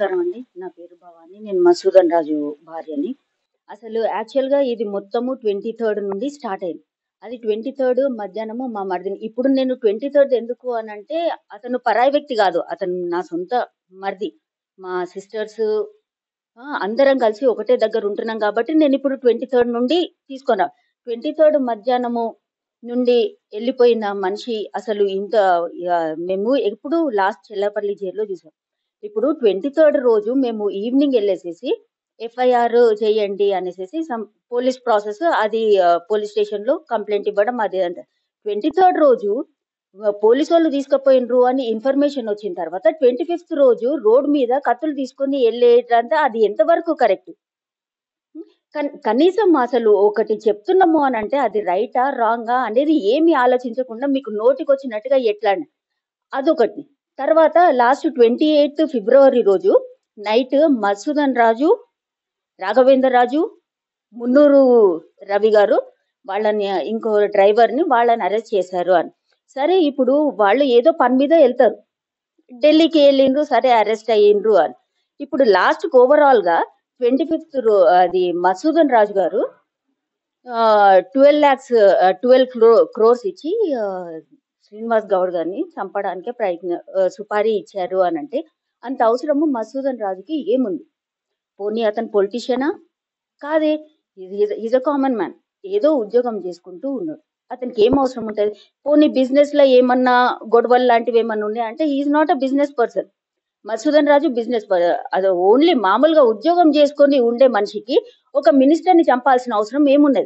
నమస్కారం అండి. నా పేరు భవాని. నేను మసూదన్ రాజు భార్యని. అసలు యాక్చువల్‌గా ఇది మొత్తము 23 నుండి స్టార్ట్ అయింది. అది 23 మధ్యాహ్నము మా మరిదిని ఇప్పుడు నేను 23 ఎందుకు అనంటే అతను పరాయి వ్యక్తి గాదు. అతను నా సొంత మరిది. మా సిస్టర్స్ ఆ! అందరం కలిసి ఒకటే దగ్గర ఉంటున్నాం కాబట్టి నేనిప్పుడు 23 నుండి తీసుకున్నా. 23 మధ్యాహ్నము నుండి ఎళ్ళిపోయిన మనిషి అసలు ఇంత ఆహ్, మేము ఎప్పుడు లాస్ట్ చెల్లాపల్లి జైల్‌లో చూసాం. ఇప్పుడు 23 రోజు మేము ఈవినింగ్ ఎళ్ళేసేసి ఎఫ్ఐఆర్ చేయండి అనేసేసి సమ్ పోలీస్ ప్రాసెస్ అది ఆహ్, పోలీస్ స్టేషన్‌లో కంప్లెయింట్ ఇవ్వడం అది అంతా. 23 రోజు ఆహ్, పోలీసోళ్ళు తీసుకుపోయిండ్రు అని ఇన్ఫర్మేషన్ వచ్చిన తర్వాత 25థ్ రోజు రోడ్ మీద కత్తులు తీసుకొని ఎళ్ళేదంతా అది ఎంతవరకు కరెక్ట్? హ్మ్. కన్ కనీసం అసలు ఒకటి చెప్తున్నాము అనంటే అది రైటా? రాంగా? అనేది ఏమి ఆలోచించకుండా మీకు నోటికొచ్చినట్టుగా ఎట్లా అదొకటి. తర్వాత లాస్ట్ 28 ఫిబ్రవరి రోజు నైట్ మధుసూదన్ రాజు, రాఘవేందర్ రాజు, మున్నూరు రవి గారు వాళ్ళని ఇంకో డ్రైవర్‌ని వాళ్ళని అరెస్ట్ చేశారు అని. సరే ఇప్పుడు వాళ్ళు ఏదో పని మీద ఎళ్తారు. ఢిల్లీకి ఎళ్ళిండ్రు సరే అరెస్ట్ అయ్యిండ్రు అని. ఇప్పుడు లాస్ట్‌కి ఓవరాల్‌గా 25థ్ రో అది మధుసూదన్ రాజు గారు ఆహ్, 12 లాక్స్ ఆహ్, 12 క్రో క్రోర్స్ ఇచ్చి ఆహ్, శ్రీనివాస్ గౌడ్ గారిని చంపడానికే ప్రయత్న ఆహ్, సుపారీ ఇచ్చారు అనంటే అంత అవసరము మధుసూదన్ రాజుకి ఏముంది? పోనీ అతను పొలిటీషియనా? కాదే. He's he's a common man. ఏదో ఉద్యోగం చేసుకుంటూ ఉన్నాడు. అతనికి ఏం అవసరం ఉంటది? పోనీ బిజినెస్‌లో ఏమన్నా గొడవలు లాంటివి ఏమన్నా ఉన్నాయంటే he is not a business person. Madhusudan Raju business ప అది ఓన్లీ మామూలుగా ఉద్యోగం చేసుకొని ఉండే మనిషికి ఒక మినిస్టర్‌ని చంపాల్సిన అవసరం ఏమున్నది?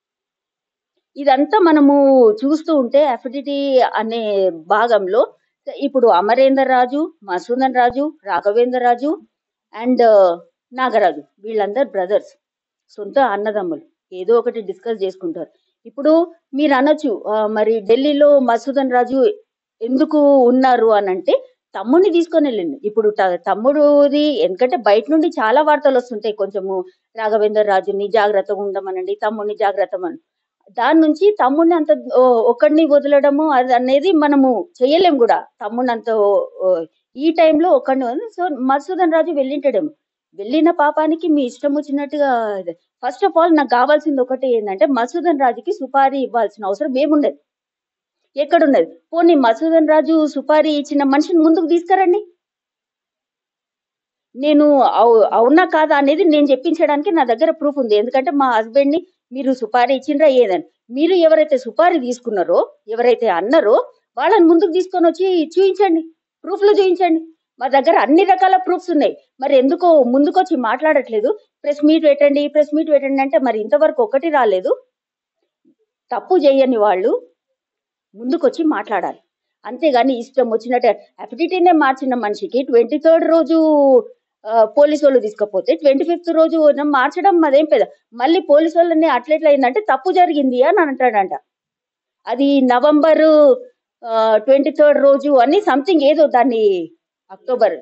ఇదంతా మనము చూస్తూ ఉంటే అఫిడిటీ అనే భాగంలో ఇప్పుడు అమరేందర్ రాజు, మధుసూదన్ రాజు, రాఘవేందర్ రాజు అండ్ నాగరాజు వీళ్ళందరూ బ్రదర్స్. సొంత అన్నదమ్ములు. ఏదో ఒకటి డిస్కస్ చేసుకుంటారు. ఇప్పుడు మీరనొచ్చు ఆహ్, మరి ఢిల్లీలో మధుసూదన్ రాజు ఎందుకు ఉన్నారు అనంటే తమ్ముడిని తీసుకొనెళ్ళిండు. ఇప్పుడు త తమ్ముడుది ఎందుకంటే బయట నుండి చాలా వార్తలొస్తుంటాయి. కొంచెము రాఘవేందర్ రాజుని జాగ్రత్తగా ఉండమనండి, తమ్ముడిని జాగ్రత్తమని. దాని నుంచి తమ్ముడిని అంత ఓ ఒక్కడిని వదలడము అది అనేది మనము చెయ్యలేం గూడా. తమ్ముడిని అంత ఓ ఓహ్, ఈ టైంలో ఒక్కడిని సో మధుసూదన్ రాజు వెళ్ళింటాడేమో. వెళ్ళిన పాపానికి మీ ఇష్టం వచ్చినట్టుగా ఫస్ట్ ఆఫ్ ఆల్ నాకు కావాల్సింది ఒకటే ఏందంటే మధుసూదన్ రాజుకి సుపారీ ఇవ్వాల్సిన అవసరం ఏమున్నది? ఎక్కడున్నది? పోనీ మధుసూదన్ రాజు సుపారీ ఇచ్చిన మనిషిని ముందుకు తీసుకురండి. నేను అవు అవునా? కాదా? అనేది నేను చెప్పించడానికి నా దగ్గర ప్రూఫ్ ఉంది. ఎందుకంటే మా హస్బెండ్‌ని మీరు సుపారీ ఇచ్చిండ్రా ఏదని. మీరు ఎవరైతే సుపారీ తీసుకున్నారో, ఎవరైతే అన్నారో వాళ్ళని ముందుకు తీసుకొనొచ్చి చూయించండి. ప్రూఫ్‌లు చూయించండి. మా దగ్గర అన్ని రకాల ప్రూఫ్స్ ఉన్నాయి. మరి ఎందుకో ముందుకొచ్చి మాట్లాడట్లేదు. ప్రెస్ మీట్ పెట్టండి, ప్రెస్ మీట్ పెట్టండి అంటే మరి ఇంతవరకు ఒక్కటి రాలేదు. తప్పు చేయని వాళ్ళు ముందుకొచ్చి మాట్లాడాలి. అంతేగాని ఇష్టం వచ్చినట్టు అఫిడవిట్‌నే మార్చిన మనిషికి 23 రోజు ఆహ్, పోలీసోళ్ళు తీసుకపోతే 25థ్ రోజు మార్చడం అదేం పెద్ద మళ్ళీ పోలీసోళ్ళని అట్లెట్లా అయిందంటే తప్పు జరిగింది అని అంటాడంట. అది నవంబరు ఆహ్, 23 రోజు అని సంథింగ్ ఏదో దాన్ని అక్టోబర్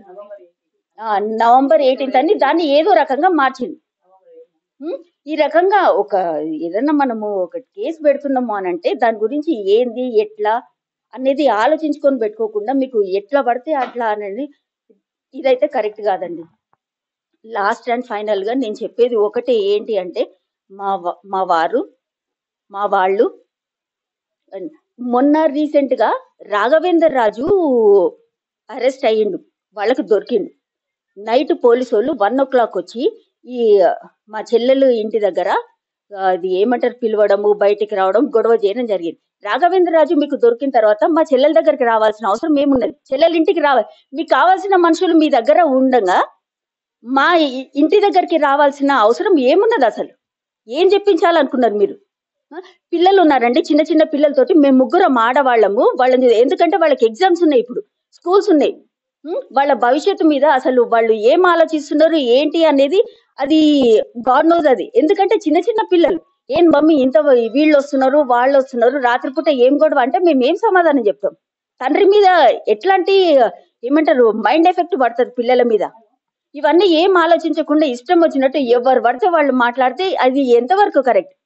ఆ! నవంబర్ 18థ్ అని దాన్ని ఏదో రకంగా మార్చిండు. హ్మ్. ఈ రకంగా ఒక ఏదన్నా మనము ఒక కేస్ పెడుతున్నాము అనంటే దాని గురించి ఏంది? ఎట్లా? అనేది ఆలోచించుకొని పెట్టుకోకుండా మీకు ఎట్లా పడితే అట్లా అనేది ఇదైతే కరెక్ట్ కాదండి. లాస్ట్ అండ్ ఫైనల్‌గా నేను చెప్పేది ఒకటే ఏంటి అంటే మా వ మా వారు, మా వాళ్ళు అండ్ మొన్న రీసెంట్‌గా రాఘవేందర్ రాజు అరెస్ట్ అయ్యిండు. వాళ్ళకి దొరికిండు. నైట్ పోలీసోళ్ళు 1:00 వచ్చి ఈ మా చెల్లెలు ఇంటి దగ్గర ఆహ్, అది ఏమంటారు పిలవడము, బయటికి రావడం, గొడవ చేయడం జరిగింది. రాఘవేంద్ర రాజు మీకు దొరికిన తర్వాత మా చెల్లెల దగ్గరికి రావాల్సిన అవసరం ఏమున్నది? చెల్లెల ఇంటికి రావాలి. మీకు కావాల్సిన మనుషులు మీ దగ్గర ఉండంగా మా ఇ ఇంటి దగ్గరికి రావాల్సిన అవసరం ఏమున్నదసలు? ఏం చెప్పించాలనుకున్నారు మీరు? ఆ! పిల్లలున్నారండి. చిన్న చిన్న పిల్లలతోటి మేము ముగ్గురం ఆడవాళ్ళము. వాళ్ళని ఎందుకంటే వాళ్ళకి ఎగ్జామ్స్ ఉన్నాయి ఇప్పుడు. స్కూల్స్ ఉన్నాయి. హ్మ్. వాళ్ళ భవిష్యత్తు మీద అసలు వాళ్ళు ఏం ఆలోచిస్తున్నారు? ఏంటి? అనేది అది గాడ్ నోస్ అది. ఎందుకంటే చిన్న చిన్న పిల్లలు. ఏం మమ్మీ ఇంత వీళ్ళొస్తున్నారు, వాళ్ళొస్తున్నారు. రాత్రిపూట ఏం గొడవ అంటే మేమేం సమాధానం చెప్తాం? తండ్రి మీద ఎట్లాంటి ఏమంటారు మైండ్ ఎఫెక్ట్ పడతది పిల్లల మీద. ఇవన్నీ ఏం ఆలోచించకుండా ఇష్టం వచ్చినట్టు ఎవరు పడితే వాళ్ళు మాట్లాడితే అది ఎంతవరకు కరెక్ట్?